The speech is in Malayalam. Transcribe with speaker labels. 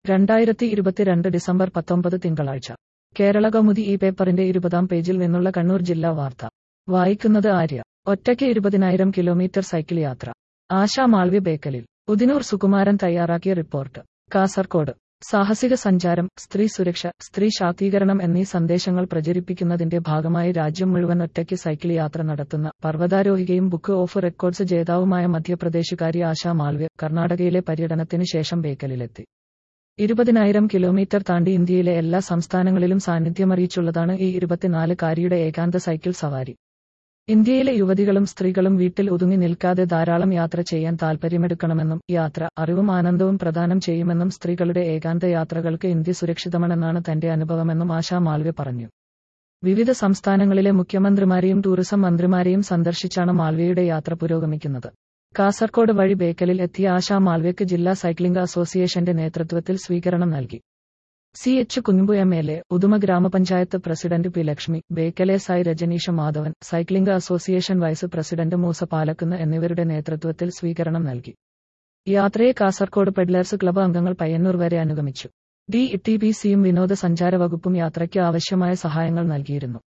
Speaker 1: രണ്ടായിരത്തി ഇരുപത്തിരണ്ട് ഡിസംബർ പത്തൊമ്പത് തിങ്കളാഴ്ച കേരള കൗമുദി ഈ പേപ്പറിന്റെ ഇരുപതാം പേജിൽ നിന്നുള്ള കണ്ണൂർ ജില്ലാ വാർത്ത വായിക്കുന്നത് ആര്യ ഒറ്റയ്ക്ക് ഇരുപതിനായിരം കിലോമീറ്റർ സൈക്കിൾ യാത്ര ആശാ മാൾവ്യ ബേക്കലിൽ ഉദിനൂർ സുകുമാരൻ തയ്യാറാക്കിയ റിപ്പോർട്ട് കാസർകോട് സാഹസിക സഞ്ചാരം സ്ത്രീ സുരക്ഷ സ്ത്രീ ശാക്തീകരണം എന്നീ സന്ദേശങ്ങൾ പ്രചരിപ്പിക്കുന്നതിന്റെ ഭാഗമായി രാജ്യം മുഴുവൻ ഒറ്റയ്ക്ക് സൈക്കിൾ യാത്ര നടത്തുന്ന പർവ്വതാരോഹികയും ബുക്ക് ഓഫ് റെക്കോർഡ്സ് ജേതാവുമായ മധ്യപ്രദേശുകാരി ആശാ മാൾവ്യ കർണാടകയിലെ പര്യടനത്തിന് ശേഷം ബേക്കലിലെത്തി ഇരുപതിനായിരം കിലോമീറ്റർ താണ്ടി ഇന്ത്യയിലെ എല്ലാ സംസ്ഥാനങ്ങളിലും സാന്നിധ്യമറിയിച്ചുള്ളതാണ് ഈ ഇരുപത്തിനാല് കാരിയുടെ ഏകാന്ത സൈക്കിൾ സവാരി ഇന്ത്യയിലെ യുവതികളും സ്ത്രീകളും വീട്ടിൽ ഒതുങ്ങി നിൽക്കാതെ ധാരാളം യാത്ര ചെയ്യാൻ താൽപ്പര്യമെടുക്കണമെന്നും യാത്ര അറിവും ആനന്ദവും പ്രദാനം ചെയ്യുമെന്നും സ്ത്രീകളുടെ ഏകാന്ത യാത്രകൾക്ക് ഇന്ത്യ സുരക്ഷിതമാണെന്നാണ് തന്റെ അനുഭവമെന്നും ആശാ മാൾവ്യ പറഞ്ഞു വിവിധ സംസ്ഥാനങ്ങളിലെ മുഖ്യമന്ത്രിമാരെയും ടൂറിസം മന്ത്രിമാരെയും സന്ദർശിച്ചാണ് മാൾവ്യയുടെ യാത്ര പുരോഗമിക്കുന്നത് കാസർകോട് വഴി ബേക്കലിൽ എത്തിയ ആശാ മാൾവ്യക്ക് ജില്ലാ സൈക്ലിംഗ് അസോസിയേഷന്റെ നേതൃത്വത്തിൽ സ്വീകരണം നൽകി C H Kunhambu M L A Uduma gramapanchayat president P Lakshmi ബേക്കലെ Sai Rajanish Madhavan cycling association vice president Moosa Palakkunnu എന്നിവരുടെ നേതൃത്വത്തിൽ സ്വീകരണം നൽകി യാത്രയെ കാസർകോട് പെഡ്ലേഴ്സ് ക്ലബ്ബ് അംഗങ്ങൾ പയ്യന്നൂർ വരെ അനുഗമിച്ചു ഡി ടി ബി സിയും വിനോദസഞ്ചാര വകുപ്പും യാത്രയ്ക്ക് ആവശ്യമായ സഹായങ്ങൾ നൽകിയിരുന്നു